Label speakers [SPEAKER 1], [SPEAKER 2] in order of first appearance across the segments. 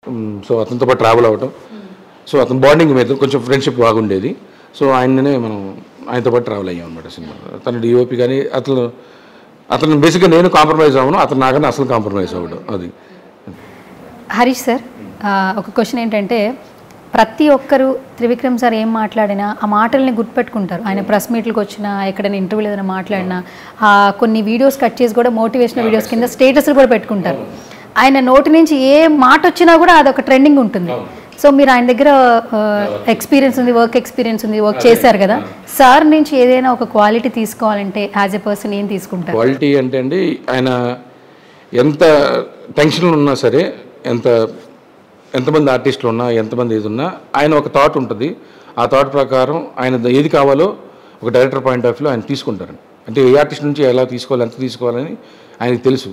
[SPEAKER 1] So అతనితో పాటు travel అవ్వటం సో అతని బాండింగ్ మీద కొంచెం ఫ్రెండ్షిప్ బాగుండేది సో ఆయననే మనం ఆయనతో పాటు ట్రావెల్ అయ్యాం అనమాట సినిమా తన డిఓపి కానీ అతను అతను బేసిక్గా నేను కాంప్రమైజ్ అవ్వను అతను నాకన్నా అసలు కాంప్రమైజ్ అవ్వడం అది
[SPEAKER 2] హరీష్ సార్ ఆ, ఒక క్వశ్చన్ ఏంటంటే ప్రతి ఒక్కరు త్రివిక్రమ్ సార్ ఏం మాట్లాడినా ఆ మాటల్ని గుర్తుపెట్టుకుంటారు ఆయన ప్రెస్ మీట్లకు వచ్చినా ఎక్కడైనా ఇంటర్వ్యూలు ఏదైనా మాట్లాడినా ఆ, కొన్ని వీడియోస్ కట్ చేసి కూడా మోటివేషనల్ వీడియోస్ కింద స్టేటస్లు కూడా పెట్టుకుంటారు ఆయన నోటి నుంచి ఏ మాట వచ్చినా కూడా అదొక ట్రెండింగ్ ఉంటుంది సో మీరు ఆయన దగ్గర ఎక్స్పీరియన్స్ ఉంది వర్క్ ఎక్స్పీరియన్స్ ఉంది వర్క్ చేశారు కదా సార్ నుంచి ఏదైనా ఒక క్వాలిటీ తీసుకోవాలంటే యాజ్ ఎ పర్సన్ ఏం తీసుకుంటారు
[SPEAKER 1] క్వాలిటీ అంటే అండి ఆయన ఎంత టెన్షన్లు ఉన్నా సరే ఎంత ఎంతమంది ఆర్టిస్టులు ఉన్నా ఎంతమంది ఇది ఉన్నా ఆయన ఒక థాట్ ఉంటుంది ఆ థాట్ ప్రకారం ఆయన ఏది కావాలో ఒక డైరెక్టర్ పాయింట్ ఆఫ్ వ్యూ ఆయన తీసుకుంటారండి అంటే ఏ ఆర్టిస్ట్ నుంచి ఎలా తీసుకోవాలి ఎంత తీసుకోవాలని ఆయనకి తెలుసు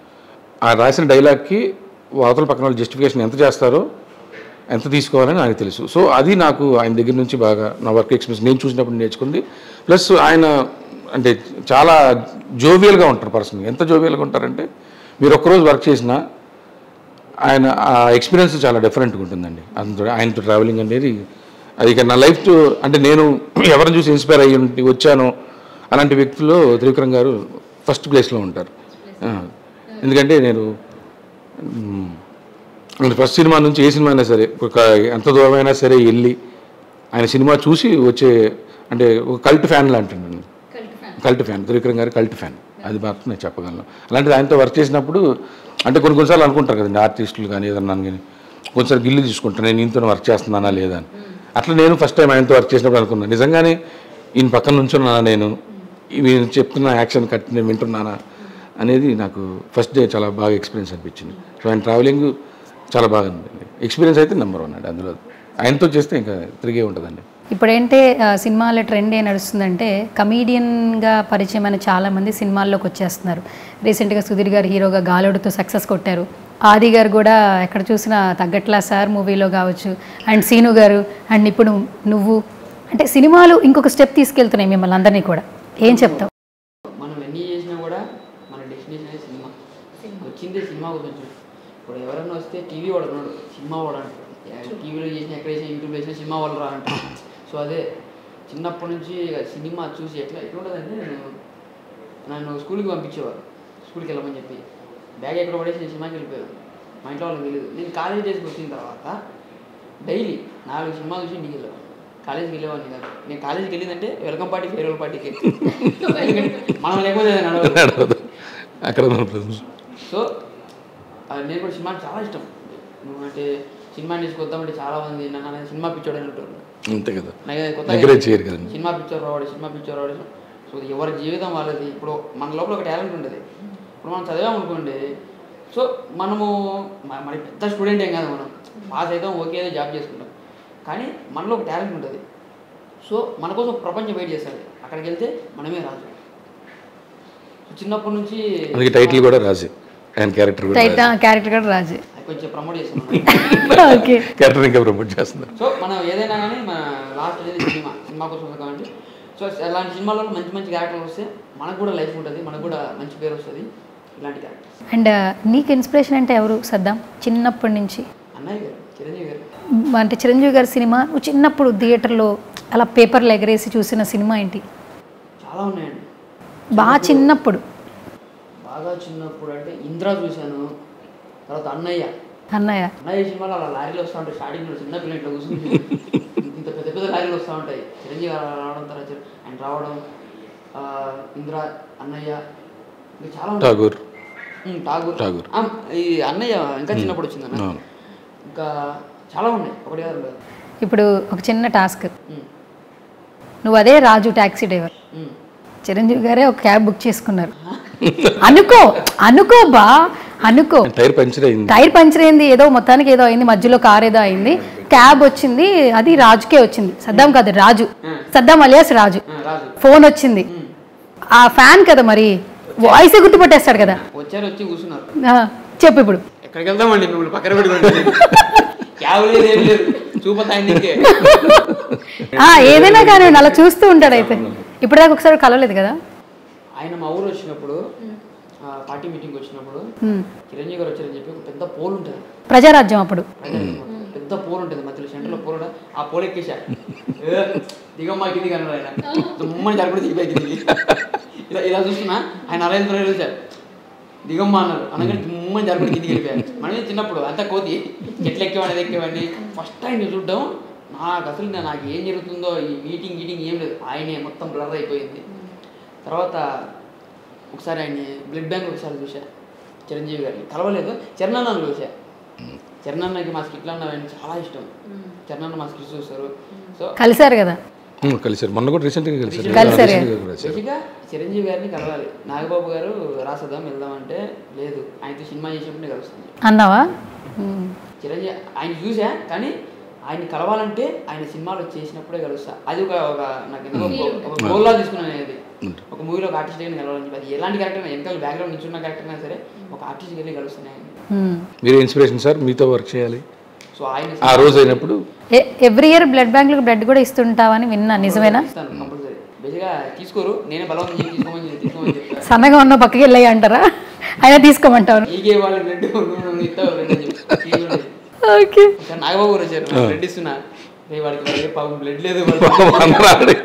[SPEAKER 1] ఆ రాసిన డైలాగ్కి అవతల పక్కన వాళ్ళు జస్టిఫికేషన్ ఎంత చేస్తారో ఎంత తీసుకోవాలని ఆయనకు తెలుసు సో అది నాకు ఆయన దగ్గర నుంచి బాగా నా వర్క్ ఎక్స్పీరియన్స్ నేను చూసినప్పుడు నేర్చుకుంది ప్లస్ ఆయన అంటే చాలా జోవియల్గా ఉంటారు పర్సన్ ఎంత జోవియల్గా ఉంటారంటే మీరు ఒక్కరోజు వర్క్ చేసినా ఆయన ఆ ఎక్స్పీరియన్స్ చాలా డిఫరెంట్గా ఉంటుందండి అంత ఆయనతో ట్రావెలింగ్ అనేది అది ఇక నా లైఫ్ అంటే నేను ఎవరిని చూసి ఇన్స్పైర్ అయ్యి ఉండి వచ్చానో అలాంటి వ్యక్తుల్లో త్రివిక్రమ్ గారు ఫస్ట్ ప్లేస్లో ఉంటారు ఆ, ఎందుకంటే నేను మ్, నేను ఫస్ట్ సినిమా నుంచి ఏ సినిమా అయినా సరే ఒక ఎంత దూరమైనా సరే వెళ్ళి ఆయన సినిమా చూసి వచ్చే అంటే ఒక కల్ట్ ఫ్యాన్ లాంటి కల్ట్ ఫ్యాన్ త్రివిక్రమ్ గారి కల్ట్ ఫ్యాన్ అది మాత్రం నేను చెప్పగలను అలాంటిది ఆయనతో వర్క్ చేసినప్పుడు అంటే కొన్ని కొన్నిసార్లు అనుకుంటారు కదండి ఆర్టిస్టులు కానీ ఏదన్నా కానీ కొన్నిసార్లు గిల్లు తీసుకుంటాను నేను ఈయనతో వర్క్ చేస్తున్నానా లేదా అని అట్లా నేను ఫస్ట్ టైం ఆయనతో వర్క్ చేసినప్పుడు అనుకున్నాను నిజంగానే ఈయన పక్కన నుంచున్నానా నేను ఈయన చెప్తున్న యాక్షన్ కట్ నేను వింటున్నానా అనేది నాకు ఫస్ట్ డే చాలా బాగా ఎక్స్పీరియన్స్ అనిపించింది సో ఆయన ట్రావెలింగ్ చాలా బాగా ఉంది ఎక్స్పీరియన్స్ అయితే నెంబర్ వన్ అండి అందులో ఆయనతో చేస్తే ఇంకా తిరిగే ఉంటుందండి
[SPEAKER 2] ఇప్పుడేంటే ఆ, సినిమాల ట్రెండ్ ఏం నడుస్తుందంటే కమీడియన్గా పరిచయమైన చాలామంది సినిమాల్లోకి వచ్చేస్తున్నారు రీసెంట్గా సుధీర్ గారు హీరోగా గాలోడుతో సక్సెస్ కొట్టారు ఆది గారు కూడా ఎక్కడ చూసినా తగ్గట్లా సార్ మూవీలో కావచ్చు అండ్ సీను గారు అండ్ ఇప్పుడు నువ్వు అంటే సినిమాలు ఇంకొక స్టెప్ తీసుకెళ్తున్నాయి మిమ్మల్ని అందరినీ కూడా ఏం చెప్తావు
[SPEAKER 3] మనం ఎన్ని చేసినా కూడా మన డెస్టినేషన్ అనేది సినిమా వచ్చిందే సినిమా గురించి ఇప్పుడు ఎవరైనా వస్తే టీవీ వాడు ఉన్నాడు సినిమా వాడు అంటాడు టీవీలో చేసిన ఎక్కడ చేసిన యూట్యూబ్లో చేసిన సినిమా వాళ్ళు రా అంటారు సో అదే చిన్నప్పటి నుంచి ఇక సినిమా చూసి ఎట్లా ఎట్లా ఉంటుందంటే నేను నన్ను స్కూల్కి పంపించేవారు స్కూల్కి వెళ్ళమని చెప్పి బ్యాగ్ ఎక్కడ పడేసి నేను సినిమాకి వెళ్ళిపోయాను మా ఇంట్లో వాళ్ళకి తెలియదు నేను కాలేజ్ డేస్కి వచ్చిన తర్వాత డైలీ నాలుగు సినిమాలు చూసి ఇంటికి వెళ్ళాను కాలేజీకి వెళ్ళేవాడిని కాదు నేను కాలేజీకి వెళ్ళిందంటే వెల్కమ్ పార్టీ ఫేర్వెల్ పార్టీకి ఎందుకంటే మనం లేకపోతే అది నడవదు
[SPEAKER 1] నడవదు. అక్కడ ఉన్న presence.
[SPEAKER 3] సో అది నేను కూడా సినిమా చాలా ఇష్టం నువ్వు అంటే సినిమా తీసుకొద్దామంటే చాలా మంది నన్ను అనేది సినిమా పిచ్చోడు అని అంటారు
[SPEAKER 1] అంతే కదా
[SPEAKER 3] నాకు అది కొత్తగా
[SPEAKER 1] ఎంకరేజ్ చేయరు కదండి
[SPEAKER 3] సినిమా పిక్చర్ రావడం సినిమా పిక్చర్ రావడం సో ఎవరి జీవితం వాళ్ళది ఇప్పుడు మన లోపల ఒక టాలెంట్ ఉంటుంది ఇప్పుడు మనం చదివామనుకోండి సో మనము మ- మరి పెద్ద స్టూడెంట్ ఏం కాదు మనం పాస్ అవుతాం ఓకే ఏదో జాబ్ చేసుకుంటాం కానీ మనలో ఒక టాలెంట్ ఉంటుంది సో మన కోసం ప్రపంచం వెయిట్ చేస్తుంది అక్కడికి వెళ్తే మనమే రాజు సో చిన్నప్పటి నుంచి
[SPEAKER 1] అందుకే టైటిల్ కూడా రాజే ఆయన క్యారెక్టర్ కూడా
[SPEAKER 2] టైట్ క్యారెక్టర్ కూడా రాజే
[SPEAKER 3] అది కొంచెం ప్రమోట్ చేస్తున్నాం
[SPEAKER 2] ఓకే
[SPEAKER 1] క్యారెక్టర్ ఇంకా ప్రమోట్ చేస్తున్నారు
[SPEAKER 3] సో మనం ఏదైనా కానీ మన లాస్ట్ అనేది సినిమా సినిమా కోసం ఉంది కాబట్టి సో అలాంటి సినిమాలలో మంచి మంచి క్యారెక్టర్లు వస్తే మనకు కూడా లైఫ్ ఉంటుంది మనకు కూడా మంచి పేరు వస్తుంది ఇలాంటి క్యారెక్టర్స్
[SPEAKER 2] అండ్ నీకు ఇన్స్పిరేషన్ అంటే ఎవరు సద్దాం చిన్నప్పటి నుంచి
[SPEAKER 3] అన్నయ్య గారు చిరంజీవి గారు
[SPEAKER 2] మ్, అంటే చిరంజీవి గారి సినిమా నువ్వు చిన్నప్పుడు థియేటర్లో అలా పేపర్లు ఎగరేసి చూసిన సినిమా ఏంటి
[SPEAKER 3] చాలా ఉన్నాయండి
[SPEAKER 2] బాగా చిన్నప్పుడు
[SPEAKER 3] బాగా చిన్నప్పుడు అంటే ఇంద్ర చూశాను తర్వాత అన్నయ్య
[SPEAKER 2] అన్నయ్య
[SPEAKER 3] అన్నయ్య సినిమాలో అలా లారీలు వస్తూ ఉంటాయి స్టార్టింగ్లో చిన్న పిల్లలు ఇట్లా కూర్చుని ఇంత పెద్ద పెద్ద లారీలు వస్తూ ఉంటాయి చిరంజీవి గారు రావడం తర్వాత చిర- ఆయన రావడం ఆ, ఇంద్ర అన్నయ్య ఇంకా చాలా ఉన్నాయి.
[SPEAKER 1] ఠాగూర్
[SPEAKER 3] ఉమ్, ఠాగూర్
[SPEAKER 1] ఠాగూర్.
[SPEAKER 3] ఆ, ఈ అన్నయ్య ఇంకా చిన్నప్పుడు వచ్చింది అన్న
[SPEAKER 1] అవును.
[SPEAKER 3] ఇంకా చాలా ఉన్నాయి ఒకటి కాదు రెండు కాదు.
[SPEAKER 2] ఇప్పుడు ఒక చిన్న టాస్క్
[SPEAKER 3] ఉమ్,
[SPEAKER 2] నువ్వు అదే Raju taxi driver
[SPEAKER 3] um.
[SPEAKER 2] Chiranjeevi గారే ఒక క్యాబ్ బుక్ చేసుకున్నారు అనుకో అనుకో బా అనుకో
[SPEAKER 1] టైర్ పంచర్ అయింది
[SPEAKER 2] టైర్ పంచర్ అయింది ఏదో మొత్తానికి ఏదో అయింది మధ్యలో కార్ ఏదో అయింది క్యాబ్ వచ్చింది అది రాజుకే వచ్చింది సద్దాం కాదు రాజు సద్దాం అలియాస్ రాజు
[SPEAKER 3] ఆ, రాజు
[SPEAKER 2] ఫోన్ వచ్చింది ఆ ఫ్యాన్ కదా మరి వాయిస్ గుర్తుపట్టేస్తాడు కదా
[SPEAKER 3] వచ్చారు వచ్చి కూర్చున్నారు
[SPEAKER 2] ఆ, చెప్పు ఇప్పుడు
[SPEAKER 3] ఎక్కడికి వెళ్దామండి మిమ్మల్ని పక్కన పెట్టుకోండి క్యాబ్ లేదు ఏం లేదు చూపతా ఆయనకే
[SPEAKER 2] ఆ, ఏదైనా కానీ అలా చూస్తూ ఉంటాడు అయితే ఇప్పటిదాకా ఒకసారి కలవలేదు కదా
[SPEAKER 3] ఆయన మా ఊరు వచ్చినప్పుడు ఆ, పార్టీ మీటింగ్ వచ్చినప్పుడు
[SPEAKER 2] ఉమ్,
[SPEAKER 3] చిరంజీవి గారు వచ్చారని చెప్పి ఒక పెద్ద పోల్ ఉంటుంది
[SPEAKER 2] ప్రజారాజ్యం అప్పుడు
[SPEAKER 3] పెద్ద పోల్ ఉంటుంది మధ్యలో సెంటర్లో పోల్ ఉంటుంది. ఆ పోల్ ఎక్కేసా ఏ, దిగమ్మా కిందికి అన్నాడు ఆయన దుమ్మని జరగడం దిగిపోయి కిందికి ఇలా ఇలా చూస్తున్నా ఆయన అరేంజ్ రైలు సార్ దిగమ్మా అన్నారు అనగానే దుమ్మని జరగడం కిందికి వెళ్ళిపోయారు మనమే చిన్నప్పుడు అంతా కోతి ఎట్లా ఎక్కేవాడిని ఎక్కేవాడిని ఫస్ట్ టైం చూడడం నాకు అసలు నా- నాకు ఏం జరుగుతుందో ఈ మీటింగ్ గీటింగ్ ఏం లేదు ఆయనే మొత్తం బ్లర్ అయిపోయింది తర్వాత ఒకసారి ఆయన్ని బ్లడ్ బ్యాంక్ ఒకసారి చూసా చిరంజీవి గారిని కలవలేదు చరణాన్ని చూసా చరణాన్నకి మా స్కిట్లు అన్న ఆయన చాలా ఇష్టం చరణాన్న మా స్కిట్స్ చూస్తారు సో
[SPEAKER 2] కలిశారు కదా
[SPEAKER 1] ఉమ్, కలిసారు మొన్న కూడా రీసెంట్గా కలిసారు
[SPEAKER 2] కలిసారు.
[SPEAKER 1] Recent గా కూడా కలిసారు.
[SPEAKER 3] బేసిక్గా చిరంజీవి గారిని కలవాలి నాగబాబు గారు రాసదాం వెళ్దామంటే లేదు ఆయనతో సినిమా చేసినప్పుడు నేను కలుస్తుంది
[SPEAKER 2] అన్నావా ఉమ్.
[SPEAKER 3] చిరంజీవి ఆయన చూసా కానీ ఆయన కలవాలంటే ఆయన సినిమాలో చేసినప్పుడే కలుస్తా అది ఒక ఒక నాకు ఎందుకో ఒక- ఒక గోల్లా తీసుకున్నాను నేను అది ఒక మూవీలో ఒక ఆర్టిస్ట్ దగ్గర కలవాలని చెప్పి అది ఎలాంటి క్యారెక్టర్ వెనకాల బ్యాక్గ్రౌండ్ నుంచి ఉన్న క్యారెక్టర్ అయినా సరే ఒక ఆర్టిస్ట్ వెళ్ళి కలుస్తాను ఆయన
[SPEAKER 2] ఉమ్.
[SPEAKER 1] మీరు ఇన్స్పిరేషన్ సార్ మీతో వర్క్ చేయాలి
[SPEAKER 3] సో ఆయన
[SPEAKER 1] ఆ రోజు అయినప్పుడు
[SPEAKER 2] ఎవ్రీ ఇయర్ బ్లడ్ బ్యాంకులకు బ్లడ్ కూడా ఇస్తుంటావని విన్నా నిజమేనా
[SPEAKER 3] ఇస్తాను కంపల్సరీ బేసిక్గా తీసుకోరు నేనే బలవంతం చేసి తీసుకోమని చెప్పి- తీసుకోమని చెప్తాను
[SPEAKER 2] సన్నగా ఉన్న పక్కకి వెళ్ళాయి అంటారా అయినా తీసుకోమంటావు
[SPEAKER 3] ఈగే వాళ్ళ బ్లడ్ నువ్వు ఇస్తావు బ్లడ్ అని చెప్పి తీసుకోండి.
[SPEAKER 2] ఓకే
[SPEAKER 3] ఒకసారి నాగబాబు గారు వచ్చారు బ్లడ్ ఇస్తున్నా రే వాడికి వాడికి పాపం బ్లడ్ లేదు వాడు
[SPEAKER 1] అందరూ ఆడి-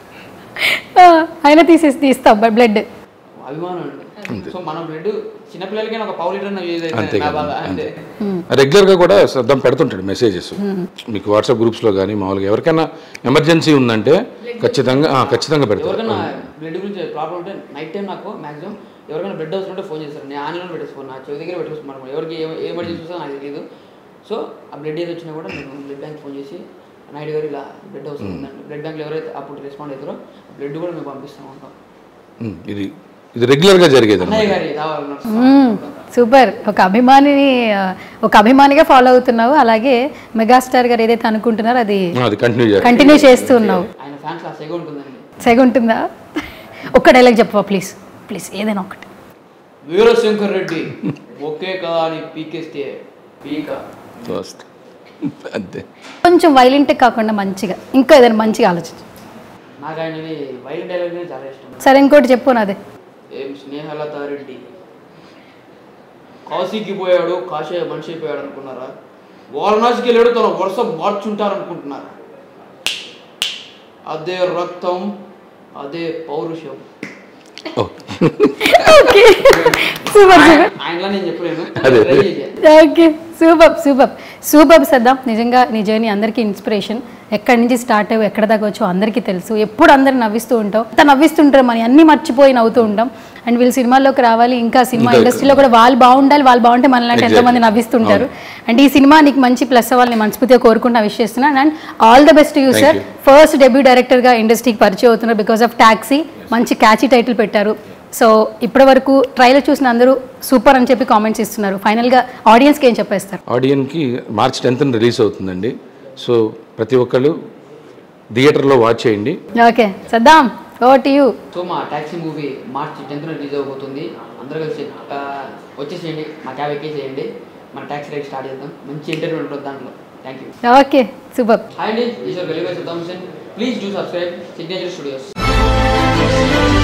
[SPEAKER 2] అయినా తీసేసి తీస్తాం బ్లడ్
[SPEAKER 3] అభిమానం అండి సో మన బ్లడ్ చిన్నపిల్లలకైనా ఒక పావు లీటర్ యూజ్
[SPEAKER 1] అంతే
[SPEAKER 3] అవుతుంది నా
[SPEAKER 1] కదా,
[SPEAKER 3] బాధ అంతే
[SPEAKER 1] రెగ్యులర్గా కూడా సద్దం పెడుతుంటాడు మెసేజెస్ మీకు వాట్సాప్ గ్రూప్స్లో కానీ మామూలుగా ఎవరికైనా ఎమర్జెన్సీ ఉందంటే ఖచ్చితంగా ఆ, ఖచ్చితంగా పెడతారు
[SPEAKER 3] ఎవరికైనా బ్లడ్ గురించి ప్రాబ్లం ఉంటే నైట్ టైం నాకు మాక్సిమం ఎవరికైనా బ్లడ్ అవసరం ఉంటే ఫోన్ చేస్తారు నేను ఆన్లైన్లో పెట్టేసుకోను నా చెవి దగ్గర పెట్టేసుకున్నాను ఎవరికి ఏ ఏ ఎమర్జెన్సీ వస్తుందో నాకు తెలియదు సో ఆ బ్లడ్ ఏది వచ్చినా కూడా నేను బ్లడ్ బ్యాంక్ ఫోన్ చేసి నైట్ గారు ఇలా బ్లడ్ అవసరం ఉందండి బ్లడ్ బ్యాంక్లో ఎవరైతే అప్పుడు రెస్పాండ్ అవుతారో బ్లడ్ కూడా మేము పంపిస్తూ ఉంటాం
[SPEAKER 1] ఉమ్, ఇది ఇది రెగ్యులర్గా జరిగేది
[SPEAKER 3] అన్నయ్య గారి కావాలి
[SPEAKER 2] సూపర్ ఒక అభిమానిని ఆ, ఒక అభిమానిగా ఫాలో అవుతున్నావు అలాగే మెగాస్టార్ గారు ఏదైతే అనుకుంటున్నారో అది
[SPEAKER 1] అది కంటిన్యూ చేయాలి
[SPEAKER 2] కంటిన్యూ చేస్తూ ఉన్నావు
[SPEAKER 3] ఆయన ఫ్యాన్స్ ఆ సెగ ఉంటుందండి
[SPEAKER 2] సెగ ఉంటుందా ఒక్క డైలాగ్ చెప్పవా ప్లీజ్ ప్లీజ్ ఏదైనా ఒకటి
[SPEAKER 3] వీరశంకర్ రెడ్డి ఒకే కదా అని పీకేస్తే పీక
[SPEAKER 1] దోస్త్. అంతే
[SPEAKER 2] కొంచెం వైలెంట్ కాకుండా మంచిగా ఇంకా ఏదైనా మంచిగా ఆలోచించు
[SPEAKER 3] నాకు ఆయనవి వైల్డ్ డైలాగ్ చాలా ఇష్టం
[SPEAKER 2] సరే ఇంకోటి చెప్పు నాది
[SPEAKER 3] ఏం స్నేహలత రెడ్డి కాశీకి పోయాడు కాశీ మనిషి అయిపోయాడు అనుకున్నారా వారణాసికి వెళ్ళాడు తన వరుస మార్చుంటారు అనుకుంటున్నారా అదే రక్తం అదే పౌరుషం
[SPEAKER 1] ఓ
[SPEAKER 2] ఓకే సూపర్ సూపర్
[SPEAKER 3] ఆయనలా నేను చెప్పలేను
[SPEAKER 1] అదే.
[SPEAKER 3] ట్రై చేయాలి
[SPEAKER 2] okay super super super Saddam నిజంగా నీ జర్నీ అందరికీ ఇన్స్పిరేషన్ ఎక్కడి నుంచి స్టార్ట్ అయ్యి ఎక్కడ దాకా వచ్చో అందరికీ తెలుసు ఎప్పుడు అందరు నవ్విస్తూ ఉంటాం అంత నవ్విస్తుంటారు మనం అన్ని మర్చిపోయి నవ్వుతూ ఉంటాం అండ్ వీళ్ళు సినిమాల్లోకి రావాలి ఇంకా సినిమా
[SPEAKER 1] ఇంకా-
[SPEAKER 2] ఇండస్ట్రీలో కూడా వాళ్ళు బాగుండాలి వాళ్ళు బాగుంటే మనలాంటి ఎంతో మంది
[SPEAKER 1] Exactly.
[SPEAKER 2] నవ్విస్తుంటారు అండ్ ఈ సినిమా నీకు మంచి ప్లస్ అవ్వాలని మనస్ఫూర్తిగా కోరుకుంటూ విష్ చేస్తున్నాను and all the best you
[SPEAKER 1] Thank
[SPEAKER 2] sir
[SPEAKER 1] you.
[SPEAKER 2] First debut డైరెక్టర్గా ఇండస్ట్రీకి పరిచయం అవుతున్నారు బికాస్ ఆఫ్ ట్యాక్సీ మంచి క్యాచీ టైటిల్ పెట్టారు సో ఇప్పటి వరకు ట్రైలర్ చూసిన అందరూ సూపర్ అని చెప్పి కామెంట్స్ ఇస్తున్నారు ఫైనల్గా ఆడియన్స్కి ఏం చెప్పేస్తారు
[SPEAKER 1] ఆడియన్కి మార్చ్ టెన్త్ రిలీజ్ అవుతుందండి సో ప్రతి ఒక్కళ్ళు థియేటర్లో వాచ్ చేయండి
[SPEAKER 2] okay Saddam oh to you
[SPEAKER 3] so మా taxi movie March tenth release అవబోతుంది అందరూ కలిసి ఆ, వచ్చేసేయండి మా క్యాబ్ ఎక్కేసేయండి మన ట్యాక్సీ రైడ్ స్టార్ట్ చేద్దాం మంచి ఇంటర్వ్యూ ఉంటుంది దాంట్లో thank you
[SPEAKER 2] okay super
[SPEAKER 3] hi అండి ఈశ్వర్ గలీబాయ్ Saddam Hussain please do subscribe Signature studios